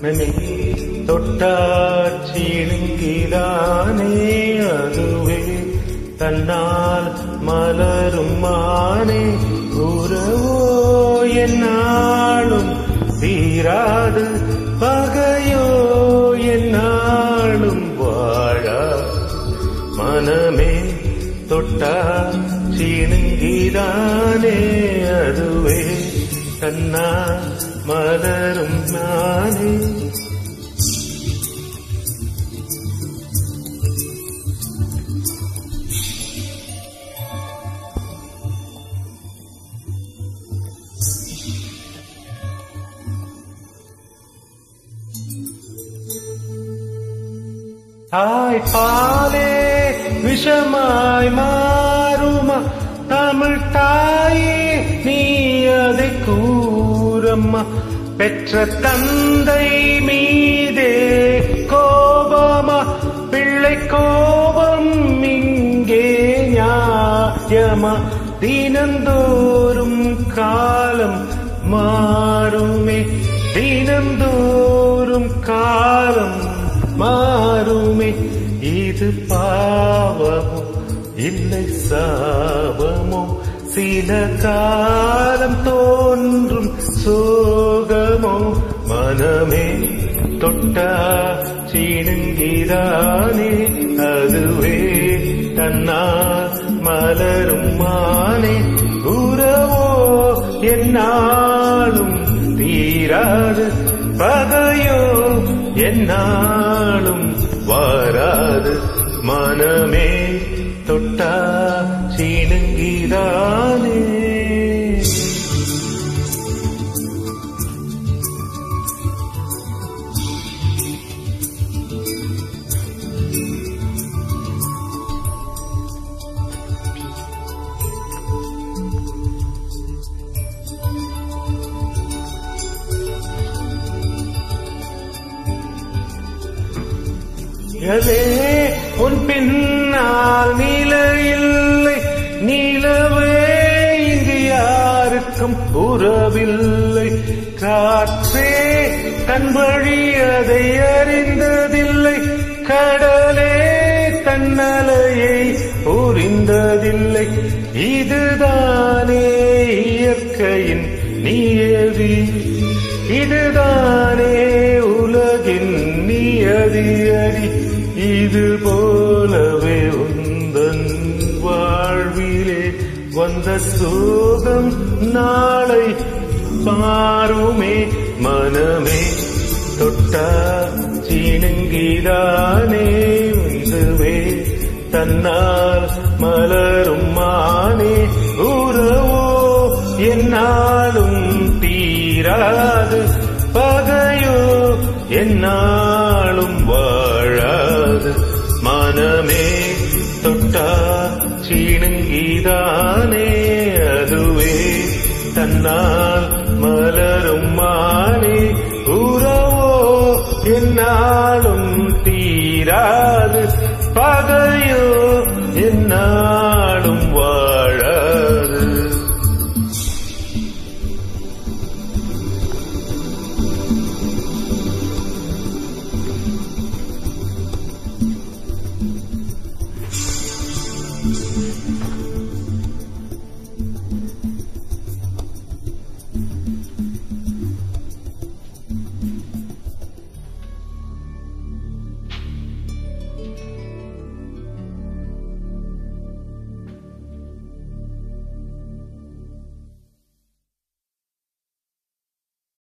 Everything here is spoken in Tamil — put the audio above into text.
மனமே தொட்டாட்சிணுங்கிதானே அதுவே தன்னால் மலரும் மானே உறவோ என்னாலும் தீராது பகையோ என்னாலும் வாழா மனமே தொட்டா சீனுங்கிதானே அதுவே தன்னா மலரும் நானே தாய் பாலே விஷமாய் மாறுமா தமிழ் தாயே நீ அதை கூறம்மா பெற்ற தந்தை மீதே கோபமா பிள்ளை கோபம் இங்கே நியாயமா தினந்தோறும் காலம் மாறுமே தினந்தோறும் காலம் மாறுமே இது பாவமோ இல்லை சாபமோ சில காலம் தோன்றும் சோகமோ மனமே தொட்டா சீனுங்கிறானே அதுவே தன்னால் மலரும் மானே உறவோ என்னாலும் தீராது பகையோ என்னாலும் வாராது மனமே தொட்டா சீனுங்கிறானே நிலவே உன் பின்னால் நிலையில்லை நிலவே இங்கு யாருக்கும் உறவில்லை காற்றே தன் வழி அதை அறிந்ததில்லை கடலே தன்னலையை புரிந்ததில்லை இதுதானே இயற்கையின் நியதி இதுதானே உலகின் நியதி அடி இது போலவே உந்தன் வாழ்விலே வந்த சோகம் நாளை மாறுமே மனமே தொட்டா சீனுங்கிதானே இதுவே தன்னால் மலரும் மானே உறவோ என்னாலும் தீராது பகையோ என்னாலும் வாழாது மனமே தொட்டா சீனுங்கிதானே அதுவே தன்னால் மலரும் மானே உறவோ என்னாலும் தீராது பகையோ என்னால்